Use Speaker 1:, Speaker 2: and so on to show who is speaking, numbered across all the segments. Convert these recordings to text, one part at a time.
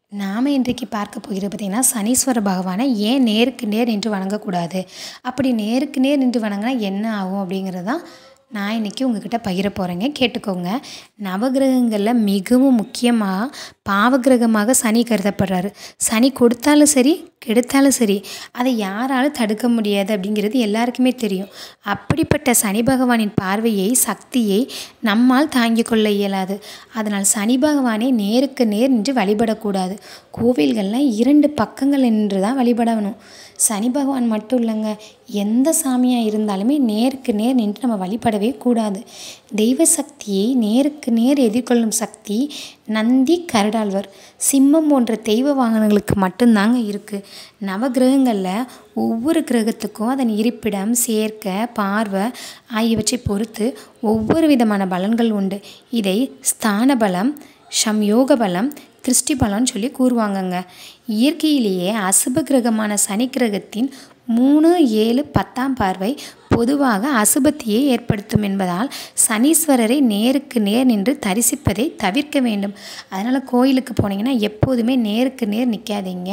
Speaker 1: நாம் இன்றைக்கு பார்க்க போகிறது பார்த்திங்கன்னா சனீஸ்வர பகவானை ஏன் நேருக்கு நேர் நின்று வணங்கக்கூடாது அப்படி நேருக்கு நேர் நின்று வணங்கினா என்ன ஆகும் அப்படிங்கிறது தான் நான் இன்றைக்கி உங்ககிட்ட பகிர போகிறேங்க கேட்டுக்கோங்க நவகிரகங்களில் மிகவும் முக்கியமாக பாவகிரகமாக சனி கருதப்படுறாரு சனி கொடுத்தாலும் சரி கெடுத்தாலும் சரி அதை யாராலும் தடுக்க முடியாது அப்படிங்கிறது எல்லாருக்குமே தெரியும் அப்படிப்பட்ட சனி பகவானின் பார்வையை சக்தியை நம்மால் தாங்கிக் கொள்ள இயலாது அதனால் சனி பகவானை நேருக்கு நேர் நின்று வழிபடக்கூடாது கோவில்களில் இரண்டு பக்கங்கள் நின்று தான் வழிபடணும் சனி பகவான் மட்டும் இல்லைங்க எந்த சாமியாக இருந்தாலுமே நேருக்கு நேர் நின்று நம்ம வழிபடவே கூடாது தெய்வ சக்தியை நேருக்கு நேர் எதிர்கொள்ளும் சக்தி நந்தி கருடாழ்வர் சிம்மம் போன்ற தெய்வ வாகனங்களுக்கு மட்டும்தாங்க இருக்குது நவகிரகங்களில் ஒவ்வொரு கிரகத்துக்கும் அதன் இருப்பிடம் சேர்க்கை பார்வை ஆகியவற்றை பொறுத்து ஒவ்வொரு விதமான பலன்கள் உண்டு இதை ஸ்தான பலம் சம்யோக பலம் திருஷ்டி பலம்னு சொல்லி கூறுவாங்கங்க இயற்கையிலேயே அசுப கிரகமான சனி கிரகத்தின் மூணு ஏழு பத்தாம் பார்வை பொதுவாக அசுபத்தியை ஏற்படுத்தும் என்பதால் சனீஸ்வரரை நேருக்கு நேர் நின்று தரிசிப்பதை தவிர்க்க வேண்டும் அதனால் கோயிலுக்கு போனீங்கன்னா எப்போதுமே நேருக்கு நேர் நிற்காதீங்க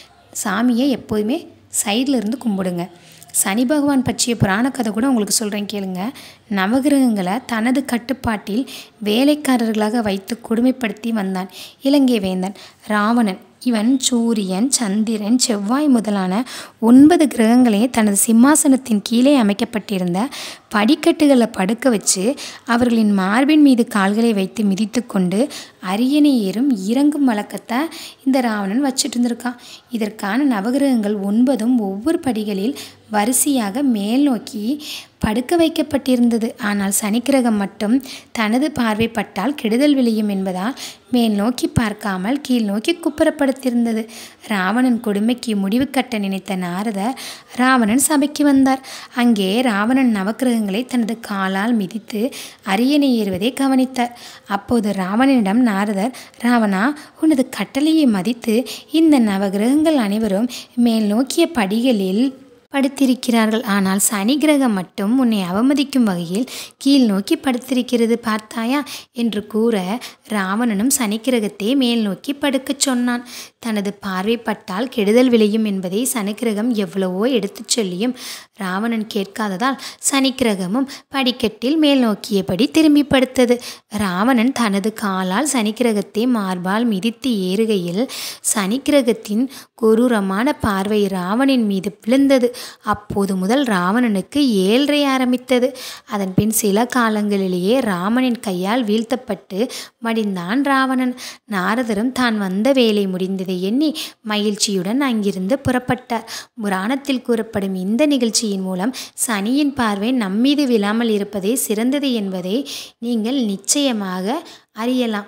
Speaker 1: சாமியை எப்போதுமே சைடில் இருந்து கும்பிடுங்க சனி பகவான் பற்றிய புராண கதை கூட உங்களுக்கு சொல்கிறேன் கேளுங்க நவகிரகங்களை தனது கட்டுப்பாட்டில் வேலைக்காரர்களாக வைத்து கொடுமைப்படுத்தி வந்தான் இலங்கை வேந்தன் ராவணன் இவன் சூரியன் சந்திரன் செவ்வாய் முதலான ஒன்பது கிரகங்களையும் தனது சிம்மாசனத்தின் கீழே அமைக்கப்பட்டிருந்த படிக்கட்டுகளை படுக்க வச்சு அவர்களின் மார்பின் மீது கால்களை வைத்து மிதித்து கொண்டு அரியணை ஏறும் இறங்கும் வழக்கத்தை இந்த ராவணன் வச்சுட்டு இருந்திருக்கான் இதற்கான நவகிரகங்கள் ஒன்பதும் ஒவ்வொரு படிகளில் வரிசையாக மேல் நோக்கி படுக்க வைக்கப்பட்டிருந்தது ஆனால் சனிக்கிரகம் மட்டும் தனது பார்வைப்பட்டால் கெடுதல் விளையும் என்பதால் மேல் நோக்கி பார்க்காமல் கீழ் நோக்கி குப்புறப்படுத்தியிருந்தது ராவணன் கொடுமைக்கு முடிவு கட்ட நினைத்த நாரதர் ராவணன் சபைக்கு வந்தார் அங்கே ராவணன் நவக்கிரகங்களை தனது காலால் மிதித்து அரியணை ஏறுவதை கவனித்தார் அப்போது ராவணனிடம் நாரதர் ராவணா உனது கட்டளையை மதித்து இந்த நவகிரகங்கள் அனைவரும் மேல் நோக்கிய படிகளில் படுத்திருக்கிறார்கள் ஆனால் சனி கிரகம் மட்டும் உன்னை அவமதிக்கும் வகையில் கீழ் நோக்கி படுத்திருக்கிறது பார்த்தாயா என்று கூற ராவணனும் சனி கிரகத்தை மேல் நோக்கி படுக்கச் சொன்னான் தனது பார்வைப்பட்டால் கெடுதல் விளையும் என்பதை சனிக்கிரகம் எவ்வளவோ எடுத்துச் சொல்லியும் ராவணன் கேட்காததால் சனிக்கிரகமும் படிக்கட்டில் மேல் நோக்கியபடி திரும்பி படுத்தது ராவணன் தனது காலால் சனிக்கிரகத்தை மார்பால் மிதித்து ஏறுகையில் சனிக்கிரகத்தின் கொரூரமான பார்வை ராவணின் மீது விழுந்தது அப்போது முதல் ராவணனுக்கு ஏழ்றை ஆரம்பித்தது அதன் பின் சில காலங்களிலேயே ராமனின் கையால் வீழ்த்தப்பட்டு மடிந்தான் ராவணன் நாரதரும் தான் வந்த வேலை முடிந்ததை எண்ணி மகிழ்ச்சியுடன் அங்கிருந்து புறப்பட்டார் புராணத்தில் கூறப்படும் இந்த நிகழ்ச்சியின் மூலம் சனியின் பார்வை நம்மீது விழாமல் இருப்பதே சிறந்தது என்பதை நீங்கள் நிச்சயமாக அறியலாம்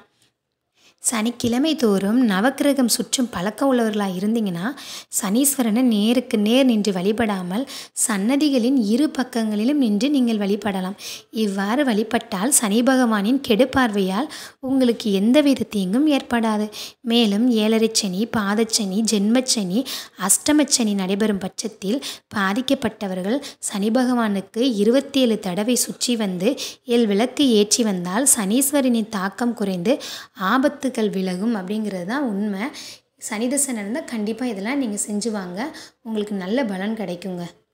Speaker 1: சனிக்கிழமை தோறும் நவக்கிரகம் சுற்றும் பழக்கம் உள்ளவர்களாக இருந்தீங்கன்னா சனீஸ்வரனை நேருக்கு நேர் நின்று வழிபடாமல் சன்னதிகளின் இரு பக்கங்களிலும் நின்று நீங்கள் வழிபடலாம் இவ்வாறு வழிபட்டால் சனி பகவானின் கெடுபார்வையால் உங்களுக்கு எந்தவித தீங்கும் ஏற்படாது மேலும் ஏழரை சனி பாதச்சனி ஜென்மச்சனி அஷ்டமச்சனி நடைபெறும் பட்சத்தில் பாதிக்கப்பட்டவர்கள் சனி பகவானுக்கு இருபத்தி ஏழு தடவை சுற்றி வந்து எல் விளக்கு ஏற்றி வந்தால் சனீஸ்வரனின் தாக்கம் குறைந்து ஆபத்து ஆபத்துக்கள் விலகும் அப்படிங்கிறது தான் உண்மை சனிதசை நடந்தால் கண்டிப்பாக இதெல்லாம் நீங்கள் செஞ்சு வாங்க உங்களுக்கு நல்ல பலன் கிடைக்குங்க